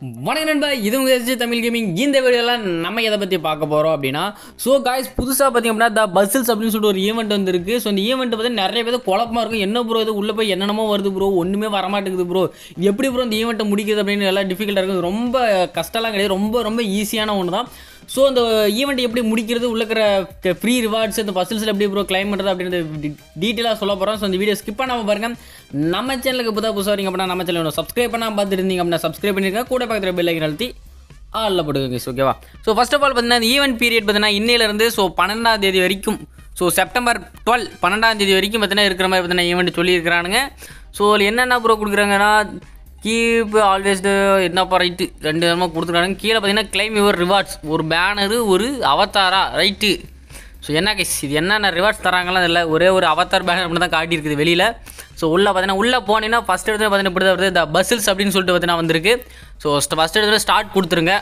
வணக்கம் நண்பா இது உங்கள் எஸ்ஜி தமிழ் கேமிங் இந்த வீடியோவில் நம்ம எதை பற்றி பார்க்க போகிறோம் அப்படின்னா ஸோ காய்ஸ் புதுசாக பார்த்தீங்க அப்படின்னா த பஸ்ஸில்ஸ் அப்படின்னு சொல்லிட்டு ஒரு ஈவெண்ட் வந்திருக்கு ஸோ இந்த ஈவெண்ட் பற்றி நிறைய பேர் குழப்பமா இருக்கும் என்ன ப்ரோ இது உள்ளே போய் என்னென்னமோ வருது ப்ரோ ஒன்றுமே வரமாட்டேங்குது ப்ரோ இது எப்படி ப்ரோ இந்த ஈவெண்ட்டை முடிக்கிறது அப்படின்னு எல்லாம் டிஃபிகல்ட்டாக இருக்குது ரொம்ப கஷ்டம்லாம் கிடையாது ரொம்ப ரொம்ப ஈஸியான ஒன்று தான் ஸோ அந்த ஈவெண்ட் எப்படி முடிக்கிறது உள்ள இருக்கிற ஃப்ரீ ரிவார்ட்ஸ் இந்த பசில்ஸில் எப்படி ப்ரோ கிளைம் பண்ணுறது அப்படின்றது டீட்டெயிலாக சொல்ல போகிறோம் ஸோ இந்த வீடியோ ஸ்கிப் பண்ணாமல் பாருங்க நம்ம சேனலுக்கு புதுசாக புதுசாக வரீங்க அப்படின்னா நம்ம சேனல் சப்ஸ்கிரைப் பண்ணாமல் பார்த்துருந்தீங்க அப்படின்னா சப்ஸ்கிரைப் பண்ணிருங்க கூட பக்கத்தில் பெல் ஐக்கன் அழுத்தி ஆளில் போட்டுக்கோங்க ஓகேவா ஸோ ஃபர்ஸ்ட் ஆஃப் ஆல் பார்த்தீங்கன்னா இந்த ஈவெண்ட் பீரியட் பார்த்தீங்கன்னா இன்னையிலேருந்து ஸோ பன்னெண்டாம் தேதி வரைக்கும் ஸோ செப்டம்பர் டுவெல் பன்னெண்டாம் தேதி வரைக்கும் பார்த்தீங்கன்னா இருக்கிற மாதிரி பார்த்தீங்கன்னா ஈவெண்ட் சொல்லியிருக்கிறானுங்க ஸோ அதில் என்னென்ன ப்ரோ கொடுக்குறாங்கன்னா கீப் ஆல்வேஸ் என்னப்பா ரைட்டு ரெண்டு விதமாக கொடுத்துருக்காங்க கீழே பார்த்தீங்கன்னா கிளைம் யுவர் ரிவார்ட்ஸ் ஒரு பேனரு ஒரு அவதாரா ரைட்டு ஸோ என்ன கைஸ் இது என்னென்ன ரிவார்ட்ஸ் தராங்கலாம் இல்லை ஒரே ஒரு அவதார் பேனர் மட்டும் தான் காட்டியிருக்குது வெளியில் ஸோ உள்ளே பார்த்தீங்கன்னா உள்ளே போனீங்கன்னா ஃபஸ்ட் இடத்துல பார்த்தீங்கன்னா இப்படி தான் வருது இந்த பஸ்ஸில்ஸ் அப்படின்னு சொல்லிட்டு பார்த்தீங்கன்னா வந்திருக்கு ஸோ ஃபஸ்ட் இடத்துல ஸ்டார்ட் கொடுத்துருங்க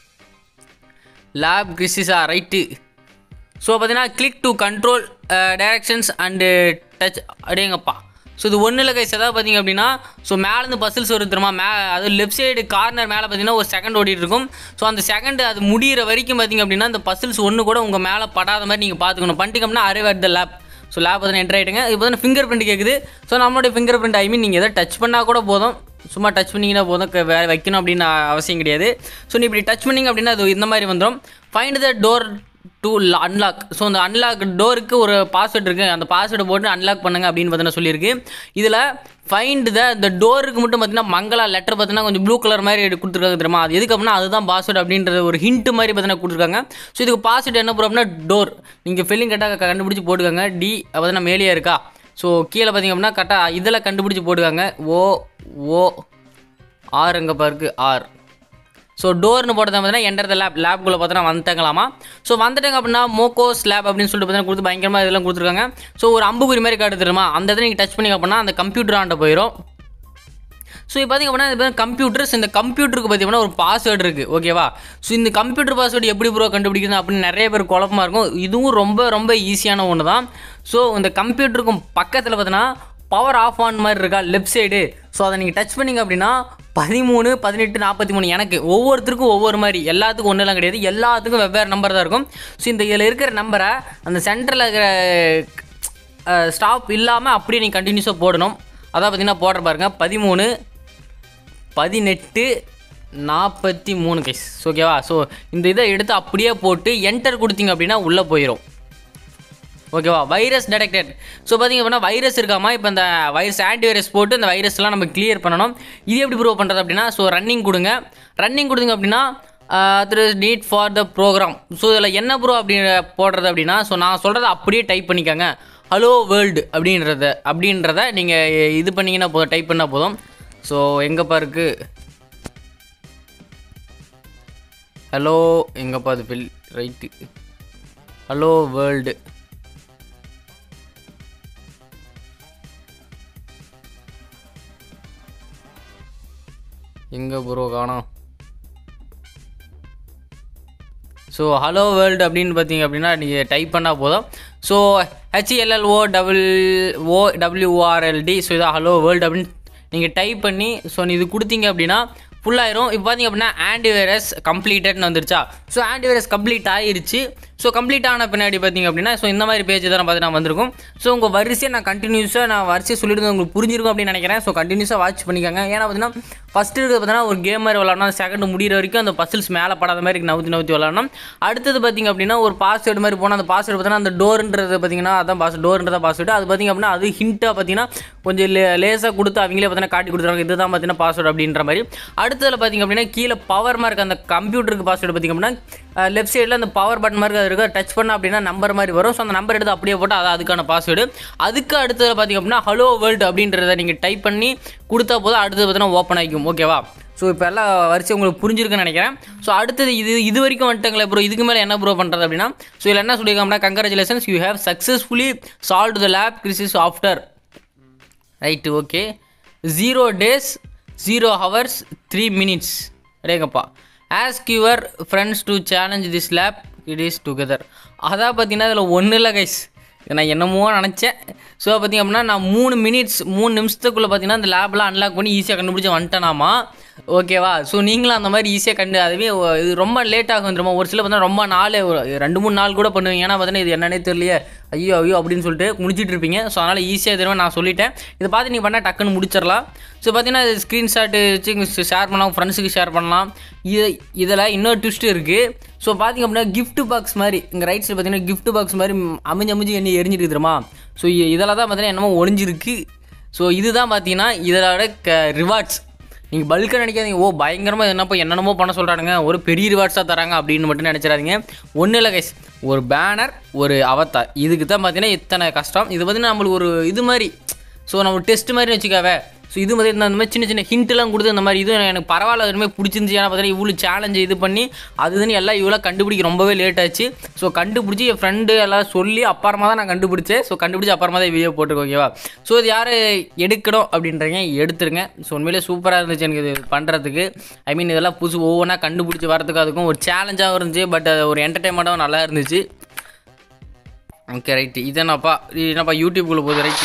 லேப் கிறிஸ்டிஸா ரைட்டு ஸோ பார்த்தீங்கன்னா click to control directions and touch அப்படியேங்கப்பா ஸோ இது ஒன்றும் இல்லை கைஸ் எதாவது பார்த்தீங்க அப்படின்னா ஸோ மேலேருந்து பஸ்ஸில்ஸ் வரும் தெரியுமா மே அது லெஃப்ட் சைடு கார்னர் மேலே பார்த்தீங்கன்னா ஒரு செகண்ட் ஓடிட்டு இருக்கும் ஸோ அந்த செகண்ட் அது முடிகிற வரைக்கும் பார்த்தீங்க அப்படின்னா அந்த பஸ்ஸில்ஸ் ஒன்று கூட உங்கள் மேலே படாத மாதிரி நீங்கள் பார்த்துக்கணும் பண்ணிட்டீங்க அப்படின்னா arrive at the lab so lab பார்த்தீங்கன்னா என்ட்ரு ஆகிட்டுங்க இப்போ பார்த்தீங்கன்னா ஃபிங்கர் பிரிண்ட் கேட்குது ஸோ நம்மளுடைய ஃபிங்கர் பிரிண்ட் ஐ மீன் நீங்கள் எதாவது டச் பண்ணால் கூட போதும் சும்மா டச் பண்ணிங்கன்னா போதும் க- வேற வைக்கணும் அப்படின்னு அவசியம் கிடையாது ஸோ நீ இப்படி டச் பண்ணிங்க அப்படின்னா அது இந்த மாதிரி வந்துடும் find the door to unlock so அந்த அன்லாக் டோருக்கு ஒரு பாஸ்வேர்ட் இருக்குது அந்த பாஸ்வேர்டை போட்டு அன்லாக் பண்ணுங்க அப்படின்னு பார்த்தீங்கன்னா சொல்லியிருக்கு இதில் ஃபைண்ட் த இந்த டோருக்கு மட்டும் பார்த்தீங்கன்னா மங்களா லெட்டர் பார்த்தீங்கன்னா கொஞ்சம் ப்ளூ கலர் மாதிரி கொடுத்துருக்காங்க தெரியுமா அது எதுக்கு அப்படின்னா அதுதான் பாஸ்வேர்டு அப்படின்றது ஒரு ஹிண்ட் மாதிரி பார்த்தீங்கன்னா கொடுத்துருக்காங்க ஸோ இதுக்கு பாஸ்வேர்டு என்ன ப்ராப்ளம்னா டோர் நீங்கள் ஃபில்லிங் கரெக்டாக கண்டுபிடிச்சி போட்டுக்கோங்க டி பார்த்தீங்கன்னா மேலேயே இருக்கா ஸோ கீழே பார்த்தீங்க அப்படின்னா கரெக்டாக இதில் கண்டுபிடிச்சி போட்டுக்காங்க ஓ ஓ ஆர் எங்கே பாருக்கு ஆர் ஸோ டோர்னு போட்டது பார்த்தீங்கன்னா என்டர் த லேப் லேப்குள்ளே பார்த்தீங்கன்னா வந்துட்டாங்களாமா ஸோ வந்துட்டாங்க அப்படின்னா மோகோஸ் லேப் அப்படின்னு சொல்லிட்டு பார்த்தீங்கன்னா கொடுத்து பயங்கரமாக இதெல்லாம் கொடுத்துருக்காங்க ஸோ ஒரு அம்புக்குறி மாதிரி காட்டு தெரியுமா அந்த இடத்துல நீங்கள் டச் பண்ணிங்க அப்படின்னா அந்த கம்ப்யூட்டர் ஆண்ட போயிடும் ஸோ இப்போ பார்த்திங்க அப்படின்னா இது கம்ப்யூட்டர்ஸ் இந்த கம்ப்யூட்டருக்கு பார்த்தீங்கன்னா ஒரு பாஸ்வேர்டு இருக்குது ஓகேவா ஸோ இந்த கம்ப்யூட்டர் பாஸ்வேர்டு எப்படி ப்ரோ கண்டுபிடிக்கிறது அப்படின்னு நிறைய பேர் குழப்பமா இருக்கும் இதுவும் ரொம்ப ரொம்ப ஈஸியான ஒன்று தான் ஸோ இந்த கம்ப்யூட்டருக்கும் பக்கத்தில் பார்த்தீங்கன்னா பவர் ஆஃப் ஆன் மாதிரி இருக்கா லெஃப்ட் சைடு ஸோ அதை நீங்கள் டச் பண்ணீங்க அப்படின்னா பதிமூணு பதினெட்டு நாற்பத்தி மூணு எனக்கு ஒவ்வொருத்தருக்கும் ஒவ்வொரு மாதிரி எல்லாத்துக்கும் ஒன்றுலாம் கிடையாது எல்லாத்துக்கும் வெவ்வேறு நம்பர் தான் இருக்கும் ஸோ இந்த இதில் இருக்கிற நம்பரை அந்த சென்டரில் இருக்கிற ஸ்டாப் இல்லாமல் அப்படியே நீங்கள் கண்டினியூஸாக போடணும் அதான் பார்த்தீங்கன்னா போடுற பாருங்க பதிமூணு பதினெட்டு நாற்பத்தி மூணு கைஸ் ஓகேவா ஸோ இந்த இதை எடுத்து அப்படியே போட்டு என்டர் கொடுத்தீங்க அப்படின்னா உள்ளே போயிடும் ஓகேவா வைரஸ் டெடெக்டட் ஸோ பார்த்தீங்க அப்படின்னா வைரஸ் இருக்காமா இப்போ இந்த வைரஸ் ஆன்டி வைரஸ் போட்டு இந்த வைரஸ்லாம் நம்ம கிளியர் பண்ணணும் இது எப்படி ப்ரூவ் பண்ணுறது அப்படின்னா ஸோ ரன்னிங் கொடுங்க ரன்னிங் கொடுத்தீங்க அப்படின்னா திரு need for the program so இதில் என்ன ப்ரோ அப்படி போடுறது அப்படின்னா ஸோ நான் சொல்கிறத அப்படியே டைப் பண்ணிக்கோங்க ஹலோ வேர்ல்டு அப்படின்றத அப்படின்றத நீங்கள் இது பண்ணிங்கன்னா போதும் டைப் பண்ணால் போதும் ஸோ எங்கேப்பா இருக்குது ஹலோ எங்கப்பா அது ஃபில் ரைட்டு ஹலோ வேர்ல்டு எங்கே ப்ரோ காணோம் ஸோ ஹலோ வேர்ல்டு அப்படின்னு பார்த்தீங்க அப்படின்னா நீங்கள் டைப் பண்ணால் போதும் so H E L L O double O W R L D so இதான் ஹலோ வேர்ல்டு அப்படின்னு நீங்கள் டைப் பண்ணி ஸோ இது கொடுத்தீங்க அப்படின்னா ஃபுல்லாயிரும் இப்போ பார்த்தீங்க அப்படின்னா ஆன்டிவைரஸ் கம்ப்ளீட்டட்னு வந்துருச்சா ஸோ ஆன்டிவைரஸ் கம்ப்ளீட் ஆயிருச்சு ஸோ கம்ப்ளீட் ஆன பின்னாடி பார்த்தீங்க அப்படின்னா ஸோ இந்த மாதிரி பேஜ் தான் பார்த்தீங்கன்னா வந்திருக்கும் ஸோ உங்கள் வரிசையை நான் கண்டினியூஸாக நான் வரிசையை சொல்லிட்டு உங்களுக்கு புரிஞ்சிருக்கும் அப்படின்னு நினைக்கிறேன் ஸோ கண்டினியூஸாக வாட்ச் பண்ணிக்கோங்க ஏன்னா பார்த்தீங்கன்னா ஃபஸ்ட்டு இருக்கிறது பார்த்தீங்கன்னா ஒரு கேம் மாதிரி விளாடணும் செகண்ட் முடிகிற வரைக்கும் அந்த பசில்ஸ் மேலே படாத மாதிரி நவுத்தி நவுத்தி விளாடணும் அடுத்தது பார்த்தீங்க அப்படின்னா ஒரு பாஸ்வேர்டு மாதிரி போனால் அந்த பாஸ்வேர்டு பார்த்தீங்கன்னா அந்த டோர்ன்றது பார்த்தீங்கன்னா அதான் பாஸ் டோர்ன்றத பாஸ்வேர்டு அது பார்த்தீங்க அப்படின்னா அது ஹிண்ட்டாக பார்த்தீங்கன்னா கொஞ்சம் லே லேசாக கொடுத்து அவங்களே பார்த்தீங்கன்னா காட்டி கொடுத்துருவாங்க இதுதான் பார்த்தீங்கன்னா பாஸ்வேர்டு அப்படின்ற மாதிரி அடுத்ததில் பார்த்தீங்க அப்படின்னா கீழே பவர் மார்க் அந்த கம்ப்யூட்டருக்கு பாஸ்வேர்டு பார்த்தீங்க அப்படின்னா லெஃப்ட் சைடில் அந்த பவர் பட்டன் மாதிரி அது இருக்கு டச் பண்ண அப்படின்னா நம்பர் மாதிரி வரும் ஸோ அந்த நம்பர் எடுத்து அப்படியே போட்டு அது அதுக்கான பாஸ்வேர்டு அதுக்கு அடுத்தது பார்த்தீங்க அப்படின்னா ஹலோ வேர்ல்டு அப்படின்றத நீங்கள் டைப் பண்ணி கொடுத்தா போதும் அடுத்தது பார்த்தீங்கன்னா ஓப்பன் ஆகிக்கும் ஓகேவா ஸோ இப்போ எல்லாம் வரிசை உங்களுக்கு புரிஞ்சிருக்குன்னு நினைக்கிறேன் ஸோ அடுத்தது இது இது வரைக்கும் வந்துட்டாங்களே ப்ரோ இதுக்கு மேலே என்ன ப்ரோ பண்ணுறது அப்படின்னா ஸோ இதில் என்ன சொல்லியிருக்காங்கன்னா congratulations you have successfully solve the lab crisis after right okay zero days zero hours three minutes அடேங்கப்பா ask your friends to challenge this lab it is together அதான் பார்த்தீங்கன்னா இதில் ஒன்றும் இல்லை கைஸ் நான் என்னமோ நினச்சேன் ஸோ பார்த்திங்க அப்படின்னா நான் மூணு மினிட்ஸ் மூணு நிமிஷத்துக்குள்ளே பார்த்தீங்கன்னா அந்த லேப்லாம் அன்லாக் பண்ணி ஈஸியாக கண்டுபிடிச்சி வந்துட்டேனாமா ஓகேவா ஸோ நீங்களும் அந்த மாதிரி ஈஸியாக கண்டு அதுவே ஒ- இது ரொம்ப லேட் ஆகும் தெரியுமா ஒரு சில பார்த்தீங்கன்னா ரொம்ப நாள் ஒரு ரெண்டு மூணு நாள் கூட பண்ணுவீங்க ஏன்னா பார்த்தீங்கன்னா இது என்னன்னே தெரியலையே ஐயோ ஐயோ அப்படின்னு சொல்லிட்டு முடிச்சிட்டு இருப்பீங்க ஸோ அதனால் ஈஸியாக தெரியும் நான் சொல்லிட்டேன் இதை பார்த்து நீங்கள் பண்ணால் டக்குன்னு முடிச்சிடலாம் ஸோ பார்த்தீங்கன்னா இது ஸ்க்ரீன்ஷாட்டு வச்சு ஷேர் பண்ணலாம் ஃப்ரெண்ட்ஸுக்கு ஷேர் பண்ணலாம் இது இதில் இன்னொரு ட்விஸ்ட் இருக்குது ஸோ பார்த்தீங்க அப்படின்னா gift பாக்ஸ் மாதிரி இங்கே ரைட் சைடு பார்த்தீங்கன்னா gift பாக்ஸ் மாதிரி ம், அமைஞ்சு அமைஞ்சு என்ன எரிஞ்சிருக்கு தெரியுமா ஸோ இதில் தான் பார்த்தீங்கன்னா என்னமோ ஒளிஞ்சிருக்கு ஸோ இதுதான் பார்த்தீங்கன்னா இதோட க ரிவார்ட்ஸ் நீங்கள் பல்காக நினைக்காதீங்க ஓ பயங்கரமாக என்னப்போ என்னென்னமோ பண்ண சொல்கிறானுங்க ஒரு பெரிய ரிவார்ட்ஸாக தராங்க அப்படின்னு மட்டும் நினச்சிடாதீங்க ஒன்றும் இல்லை கைஸ் ஒரு பேனர் ஒரு அவத்தார் இதுக்கு தான் பார்த்தீங்கன்னா இத்தனை கஷ்டம் இது பார்த்தீங்கன்னா நம்மளுக்கு ஒரு இது மாதிரி ஸோ நம்ம டெஸ்ட் மாதிரி வச்சுக்காவே ஸோ இது மாதிரி இந்த மாதிரி சின்ன சின்ன ஹிண்ட்லாம் கொடுத்து இந்த மாதிரி இது எனக்கு பரவாயில்ல இதுமே பிடிச்சிருந்துச்சு ஏன்னா பார்த்தீங்கன்னா இவ்வளோ சேலஞ்சு இது பண்ணி அதுன்னு எல்லாம் இவ்வளோ கண்டுபிடிக்க ரொம்பவே லேட் ஆச்சு ஸோ கண்டுபிடிச்சி என் ஃப்ரெண்டு எல்லாம் சொல்லி அப்புறமா தான் நான் கண்டுபிடிச்சேன் ஸோ கண்டுபிடிச்சி அப்புறமா தான் வீடியோ போட்டிருக்கோம் ஓகேவா ஸோ இது யார் எடுக்கணும் அப்படின்றீங்க எடுத்துருங்க ஸோ உண்மையிலே சூப்பராக இருந்துச்சு எனக்கு இது பண்ணுறதுக்கு ஐ மீன் இதெல்லாம் புதுசு ஒவ்வொன்றா கண்டுபிடிச்சி வரதுக்கு அதுக்கும் ஒரு சேலஞ்சாகவும் இருந்துச்சு பட் ஒரு என்டர்டைன்மெண்ட்டாகவும் நல்லா இருந்துச்சு ஓகே ரைட்டு இது என்னப்பா இது என்னப்பா யூடியூப்குள்ளே போகுது ரைட்டு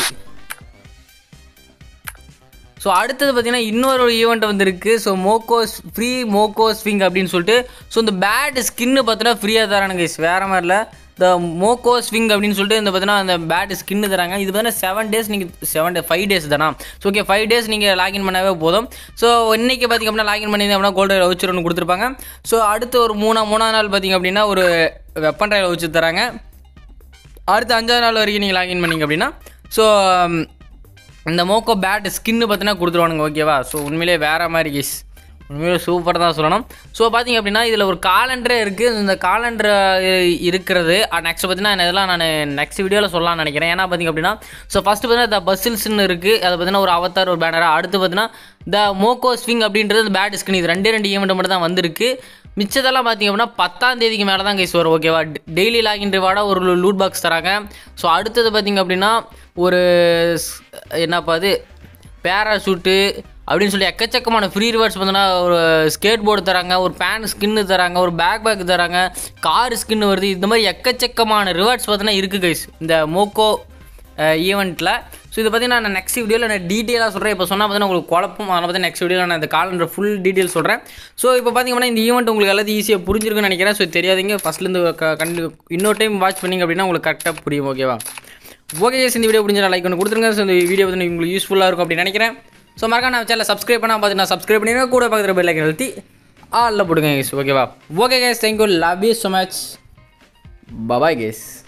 ஸோ அடுத்தது பார்த்தீங்கன்னா இன்னொரு ஈவெண்ட் வந்திருக்கு so Moko's free Moko swing அப்படின்னு சொல்லிட்டு ஸோ இந்த பேட் ஸ்கின்னு பார்த்தீங்கன்னா ஃப்ரீயாக தரானுங்க guys. வேற மாதிரி இல்லை இந்த மோக்கோ ஸ்விங் அப்படின்னு சொல்லிட்டு இந்த பார்த்தீங்கன்னா அந்த பேட் ஸ்கின்னு தராங்க இது பார்த்தீங்கன்னா செவன் டேஸ் நீங்கள் செவன் டே ஃபைவ் டேஸ் தானா ஸோ ஓகே ஃபைவ் டேஸ் நீங்கள் லாகின் பண்ணாவே போதும் ஸோ இன்னைக்கு பார்த்தீங்க அப்படின்னா லாகின் பண்ணி அப்படின்னா கோல்டு வச்சு ஒன்று கொடுத்துருப்பாங்க ஸோ அடுத்து ஒரு மூணா மூணாவது நாள் பார்த்தீங்க அப்படின்னா ஒரு வெப்பன் ட்ரையல் வச்சு தராங்க அடுத்த அஞ்சாவது நாள் வரைக்கும் நீங்கள் லாகின் பண்ணீங்க அப்படின்னா ஸோ இந்த மோக்கோ பேட் ஸ்கின்னு பார்த்தீங்கன்னா கொடுத்துருவானுங்க ஓகேவா ஸோ உண்மையிலேயே வேறு மாதிரி கேஸ் உண்மையிலே சூப்பர் தான் சொல்லணும் ஸோ பார்த்தீங்க அப்படின்னா இதில் ஒரு காலண்டரே இருக்குது இந்த காலண்டர் இருக்கிறது நெக்ஸ்ட் பார்த்தீங்கன்னா நான் இதெல்லாம் நான் நெக்ஸ்ட் வீடியோவில் சொல்லலாம்னு நினைக்கிறேன் ஏன்னா பார்த்தீங்க அப்படின்னா ஸோ ஃபஸ்ட்டு பார்த்தீங்கன்னா இந்த பஸ்ஸில்ஸ்னு இருக்குது அதை பார்த்தீங்கன்னா ஒரு அவத்தார் ஒரு பேனராக அடுத்து பார்த்தீங்கன்னா இந்த மோக்கோ ஸ்விங் அப்படின்றது இந்த பேட் ஸ்கின் இது ரெண்டே ரெண்டு ஈவெண்ட் மட்டும் தான் வந்திருக்கு மிச்சதெல்லாம் பார்த்தீங்க அப்படின்னா பத்தாம் தேதிக்கு மேலே தான் கைஸ் வரும் ஓகேவா டெய்லி லாகின் ரிவார்டாக ஒரு லூட் பாக்ஸ் தராங்க ஸோ அடுத்தது பார்த்தீங்க அப்படின்னா ஒரு ஸ்- என்னப்பா அது பேராஷூட்டு அப்படின்னு சொல்லி எக்கச்சக்கமான ஃப்ரீ ரிவார்ட்ஸ் பார்த்தீங்கன்னா ஒரு ஸ்கேட் போர்டு தராங்க ஒரு பேன் ஸ்கின்னு தராங்க ஒரு பேக் பேக் தராங்க கார் ஸ்கின்னு வருது இந்த மாதிரி எக்கச்சக்கமான ரிவார்ட்ஸ் பார்த்தீங்கன்னா இருக்குது கைஸ் இந்த மோக்கோ ஈவெண்ட்டில் ஸோ இது பார்த்தீங்கன்னா நான் நெக்ஸ்ட் வீடியோவில் நான் டீட்டெயிலாக சொல்கிறேன் இப்போ சொன்னால் பார்த்தீங்கன்னா உங்களுக்கு குழப்பம் அதை பற்றி நெக்ஸ்ட் வீடியோவில் நான் இந்த காலண்டர் ஃபுல் டீட்டெயில் சொல்கிறேன் ஸோ இப்போ பார்த்தீங்கன்னா இந்த ஈவெண்ட் உங்களுக்கு எல்லாத்தையும் ஈஸியாக புரிஞ்சிருக்குன்னு நினைக்கிறேன் ஸோ தெரியாதீங்க ஃபஸ்ட்லேருந்து க கண்டு இன்னொரு டைம் வாட்ச் பண்ணிங்க அப்படின்னா உங்களுக்கு கரெக்டாக புரியும் ஓகேவா ஓகே guys, இந்த வீடியோ புரிஞ்சா லைக் ஒன்று கொடுத்துருங்க ஸோ இந்த வீடியோ வந்து உங்களுக்கு யூஸ்ஃபுல்லாக இருக்கும் அப்படின்னு நினைக்கிறேன் ஸோ மறக்காம நான் சேனல் சப்ஸ்கிரைப் பண்ணால் பார்த்தீங்கன்னா சப்ஸ்கிரைப் பண்ணிடுங்க கூட பக்கத்தில் பெல் ஐக்கன் அழுத்தி ஆளில் போடுங்க guys ஓகேவா okay guys thank you love you so much bye bye case